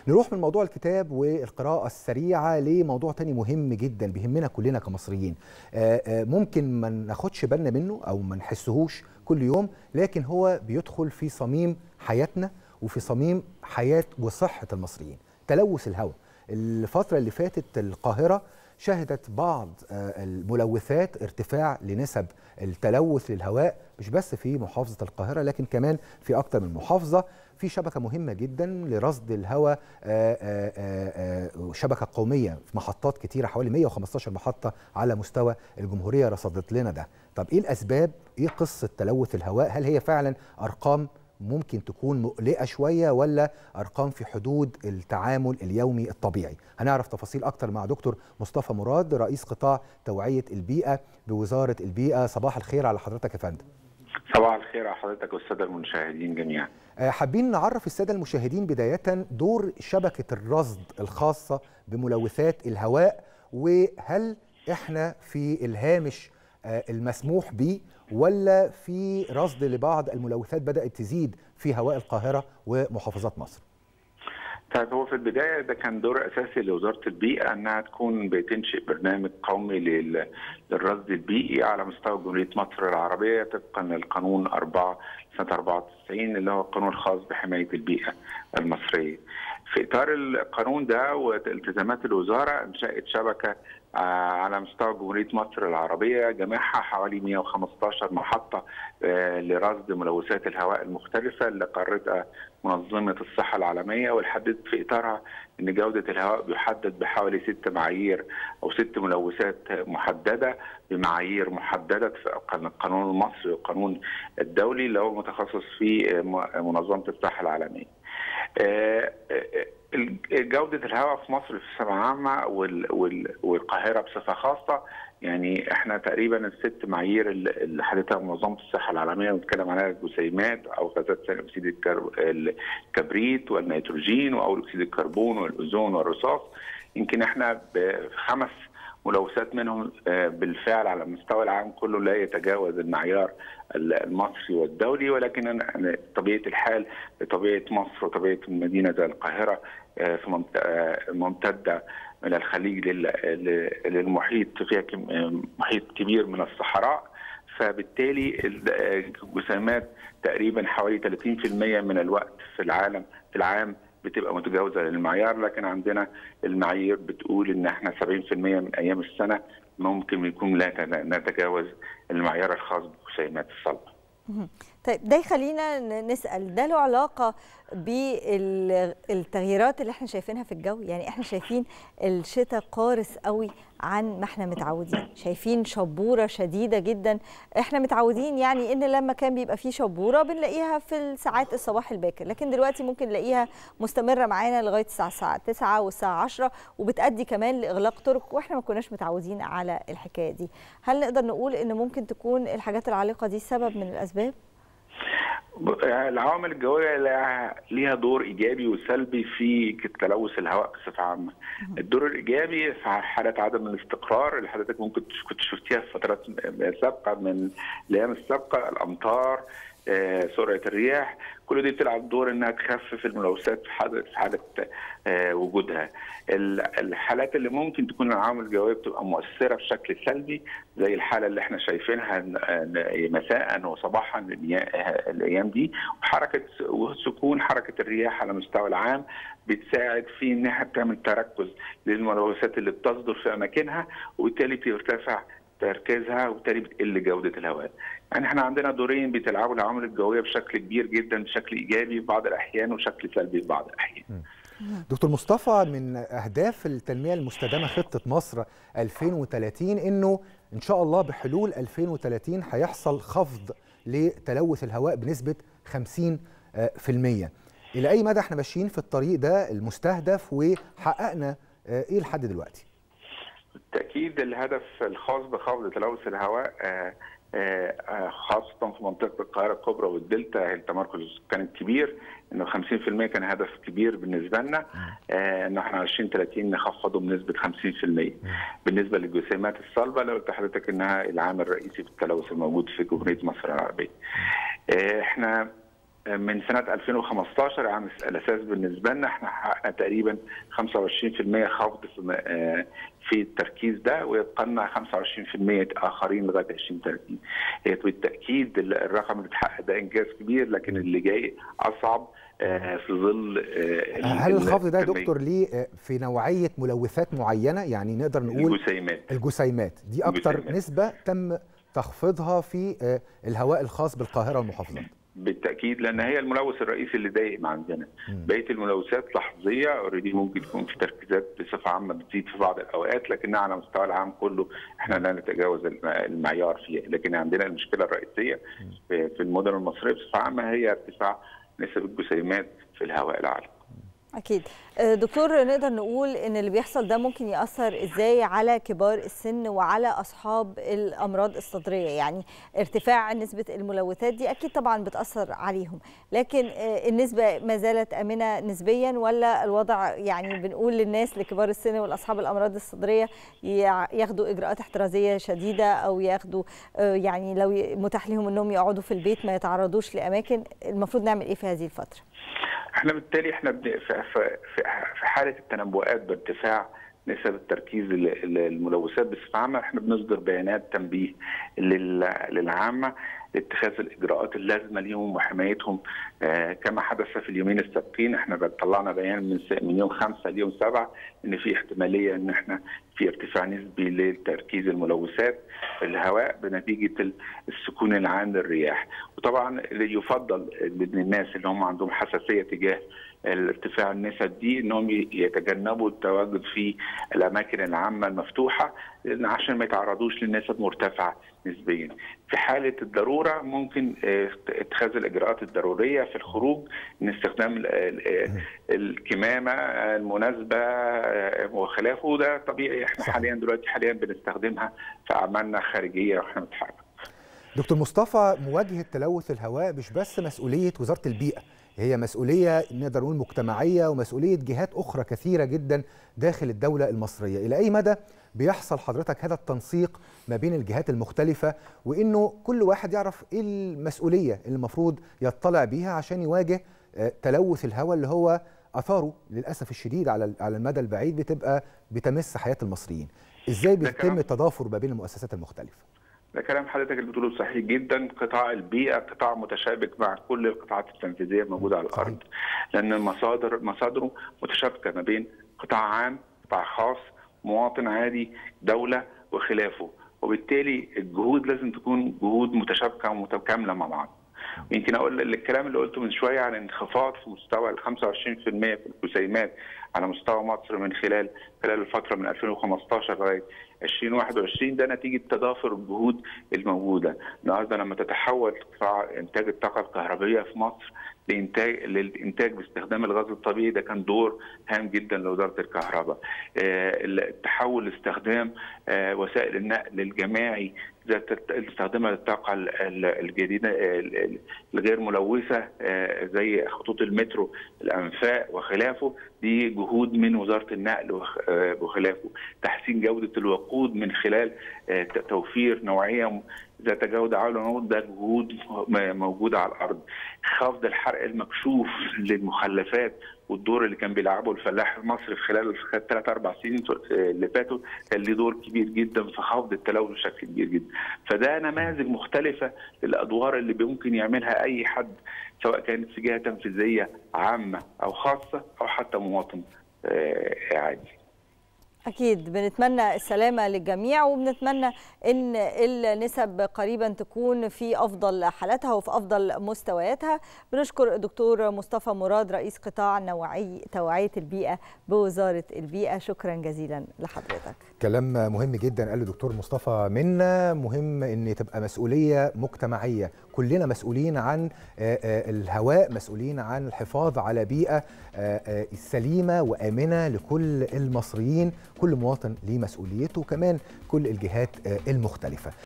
نروح من موضوع الكتاب والقراءة السريعة لموضوع تاني مهم جدا بيهمنا كلنا كمصريين ممكن ما ناخدش بالنا منه أو ما نحسهوش كل يوم لكن هو بيدخل في صميم حياتنا وفي صميم حياة وصحة المصريين تلوث الهواء الفترة اللي فاتت القاهرة شهدت بعض الملوثات ارتفاع لنسب التلوث للهواء مش بس في محافظة القاهرة لكن كمان في أكتر من محافظة في شبكة مهمة جدا لرصد الهواء شبكة قومية في محطات كتيرة حوالي 115 محطة على مستوى الجمهورية رصدت لنا ده طب إيه الأسباب؟ إيه قصة تلوث الهواء؟ هل هي فعلا أرقام ممكن تكون مقلقة شوية ولا أرقام في حدود التعامل اليومي الطبيعي هنعرف تفاصيل أكتر مع دكتور مصطفى مراد رئيس قطاع توعية البيئة بوزارة البيئة صباح الخير على حضرتك يا فندم صباح الخير على حضرتك والسادة المشاهدين جميعا حابين نعرف السادة المشاهدين بداية دور شبكة الرصد الخاصة بملوثات الهواء وهل احنا في الهامش المسموح به ولا في رصد لبعض الملوثات بدأت تزيد في هواء القاهرة ومحافظات مصر طيب هو في البداية ده كان دور أساسي لوزارة البيئة أنها تكون بتنشئ برنامج قومي للرصد البيئي على مستوى جمهورية مصر العربية طبقا للقانون 4 سنة 94 اللي هو القانون الخاص بحماية البيئة المصرية. في إطار القانون ده والتزامات الوزارة أنشأت شبكة على مستوى جمهورية مصر العربية جمعها حوالي 115 محطة لرصد ملوثات الهواء المختلفة اللي قررتها منظمة الصحة العالمية والحددت في إطارها أن جودة الهواء بيحدد بحوالي ست معايير أو ست ملوثات محددة بمعايير محددة في القانون المصري والقانون الدولي اللي هو متخصص في منظمة الصحة العالمية. جودة الهواء في مصر في الثانوية العامة والقاهرة بصفة خاصة يعني احنا تقريبا الست معايير اللي حددتها منظمة الصحة العالمية بنتكلم عليها الجسيمات أو غازات ثاني أكسيد الكبريت والنيتروجين وأول أكسيد الكربون والأوزون والرصاص يمكن احنا بخمس ملوثات منهم بالفعل على المستوى العام كله لا يتجاوز المعيار المصري والدولي ولكن طبيعه الحال بطبيعه مصر وطبيعه المدينه زي القاهره في ممتده من الخليج للمحيط فيها محيط كبير من الصحراء فبالتالي الجسيمات تقريبا حوالي 30% من الوقت في العالم في العام بتبقى متجاوزه للمعيار لكن عندنا المعايير بتقول ان احنا 70% من ايام السنه ممكن يكون لا نتجاوز المعيار الخاص بالجسيمات الصلبه. طيب ده يخلينا نسال ده له علاقه بالتغييرات اللي احنا شايفينها في الجو يعني احنا شايفين الشتاء قارس قوي عن ما احنا متعودين شايفين شبوره شديده جدا احنا متعودين يعني ان لما كان بيبقى فيه شبوره بنلاقيها في الساعات الصباح الباكر لكن دلوقتي ممكن نلاقيها مستمره معانا لغايه الساعه 9 والساعه 10 وبتادي كمان لاغلاق طرق واحنا ما كناش متعودين على الحكايه دي هل نقدر نقول ان ممكن تكون الحاجات العالقه دي سبب من الاسباب العوامل الجويه ليها دور ايجابي وسلبي في تلوث الهواء بصفه عامه. الدور الايجابي في حاله عدم الاستقرار اللي حضرتك ممكن كنت شفتيها في فترات سابقه من الايام السابقه الامطار آه، سرعه الرياح كل دي بتلعب دور انها تخفف الملوثات في حاله في حاله آه، وجودها الحالات اللي ممكن تكون العوامل الجويه بتبقى مؤثره بشكل سلبي زي الحاله اللي احنا شايفينها مساء وصباحا الايام دي وحركه وسكون حركه الرياح على المستوى العام بتساعد في انها بتعمل تركز للملوثات اللي بتصدر في اماكنها وبالتالي بترتفع تركيزها وبالتالي بتقل جوده الهواء. يعني احنا عندنا دورين بتلعبوا العوامل الجويه بشكل كبير جدا بشكل ايجابي في بعض الاحيان وشكل سلبي في بعض الاحيان. دكتور مصطفى من اهداف التنميه المستدامه خطه مصر 2030 انه ان شاء الله بحلول 2030 هيحصل خفض لتلوث الهواء بنسبه 50% الى اي مدى احنا ماشيين في الطريق ده المستهدف وحققنا ايه لحد دلوقتي؟ بالتاكيد الهدف الخاص بخفض تلوث الهواء خاصة في منطقة القاهرة الكبرى والدلتا التمركز السكاني الكبير انه 50% كان هدف كبير بالنسبة لنا انه احنا 2030 نخفضه بنسبة 50% بالنسبة للجسيمات الصلبة لو قلت لحضرتك انها العامل الرئيسي في التلوث الموجود في جمهورية مصر العربية. احنا من سنه 2015 عن الاساس بالنسبه لنا احنا حققنا تقريبا 25% خفض في في التركيز ده ويبقى لنا 25% اخرين لغايه 2030 هي بالتاكيد الرقم اللي اتحقق ده انجاز كبير لكن اللي جاي اصعب في ظل هل الخفض ده يا دكتور ليه في نوعيه ملوثات معينه يعني نقدر نقول الجسيمات الجسيمات دي اكتر الجسيمات. نسبه تم تخفيضها في الهواء الخاص بالقاهره والمحافظات بالتاكيد لان هي الملوث الرئيسي اللي دايم عندنا بقيه الملوثات لحظيه اوريدي ممكن تكون في تركيزات بصفه عامه بتزيد في بعض الاوقات لكنها على مستوى العام كله احنا لا نتجاوز المعيار فيها لكن عندنا المشكله الرئيسيه في المدن المصريه بصفه عامه هي ارتفاع نسب الجسيمات في الهواء العالي اكيد دكتور نقدر نقول ان اللي بيحصل ده ممكن ياثر ازاي على كبار السن وعلى اصحاب الامراض الصدريه يعني ارتفاع نسبه الملوثات دي اكيد طبعا بتاثر عليهم لكن النسبه ما زالت امنه نسبيا ولا الوضع يعني بنقول للناس لكبار السن والاصحاب الامراض الصدريه ياخدوا اجراءات احترازيه شديده او ياخدوا يعني لو متاح لهم انهم يقعدوا في البيت ما يتعرضوش لاماكن المفروض نعمل ايه في هذه الفتره احنا بالتالي احنا في في حاله التنبؤات بارتفاع نسب التركيز الملوثات بصفه عامه احنا بنصدر بيانات تنبيه للعامه لاتخاذ الاجراءات اللازمه ليهم وحمايتهم آه كما حدث في اليومين السابقين احنا طلعنا بيان من من يوم 5 ليوم 7 ان في احتماليه ان احنا في ارتفاع نسبي لتركيز الملوثات في الهواء بنتيجه السكون العام للرياح وطبعا يفضل للناس اللي هم عندهم حساسيه تجاه الارتفاع النسب دي انهم يتجنبوا التواجد في الاماكن العامه المفتوحه عشان ما يتعرضوش لنسب مرتفعه نسبيا. في حاله الضروره ممكن اتخاذ الاجراءات الضروريه في الخروج من استخدام الكمامه المناسبه وخلافه وده طبيعي احنا حاليا دلوقتي حاليا بنستخدمها في اعمالنا الخارجيه واحنا بنتحرك. دكتور مصطفى مواجهه تلوث الهواء مش بس مسؤوليه وزاره البيئه هي مسؤوليه نقدر نقول مجتمعيه ومسؤوليه جهات اخرى كثيره جدا داخل الدوله المصريه الى اي مدى بيحصل حضرتك هذا التنسيق ما بين الجهات المختلفه وانه كل واحد يعرف ايه المسؤوليه اللي المفروض يطلع بيها عشان يواجه تلوث الهواء اللي هو اثاره للاسف الشديد على على المدى البعيد بتبقى بتمس حياه المصريين ازاي بيتم التدافر ما بين المؤسسات المختلفه ده كلام حضرتك اللي بتقوله صحيح جدا قطاع البيئه قطاع متشابك مع كل القطاعات التنفيذيه الموجوده على الارض لان المصادر مصادره متشابكه ما بين قطاع عام قطاع خاص مواطن عادي دوله وخلافه وبالتالي الجهود لازم تكون جهود متشابكه ومتكامله مع بعض يمكن اقول الكلام اللي قلته من شويه عن انخفاض في مستوى ال 25% في الجسيمات على مستوى مصر من خلال خلال الفتره من 2015 لغايه 2021 ده نتيجه تضافر الجهود الموجوده، النهارده لما تتحول قطاع انتاج الطاقه الكهربائيه في مصر لانتاج للانتاج باستخدام الغاز الطبيعي ده كان دور هام جدا لوزاره الكهرباء. التحول لاستخدام وسائل النقل الجماعي ذات استخدامها للطاقه الجديده الغير ملوثه زي خطوط المترو الانفاق وخلافه دي جهود من وزاره النقل وخلافه تحسين جوده الوقود من خلال توفير نوعيه ذات جوده عاليه ده جهود موجوده على الارض خفض الحرق المكشوف للمخلفات والدور اللي كان بيلعبه الفلاح المصري في خلال الثلاث اربع سنين اللي فاتوا كان ليه دور كبير جدا في خفض التلوث بشكل كبير جدا فده نماذج مختلفه للادوار اللي ممكن يعملها اي حد سواء كانت في جهه تنفيذيه عامه او خاصه او حتى مواطن عادي أكيد بنتمنى السلامة للجميع وبنتمنى أن النسب قريبا تكون في أفضل حالاتها وفي أفضل مستوياتها بنشكر الدكتور مصطفى مراد رئيس قطاع نوعي توعية البيئة بوزارة البيئة شكرا جزيلا لحضرتك كلام مهم جدا قاله دكتور مصطفى منا مهم أن تبقى مسؤولية مجتمعية كلنا مسؤولين عن الهواء مسؤولين عن الحفاظ على بيئة سليمة وآمنة لكل المصريين كل مواطن ليه مسؤوليته وكمان كل الجهات المختلفة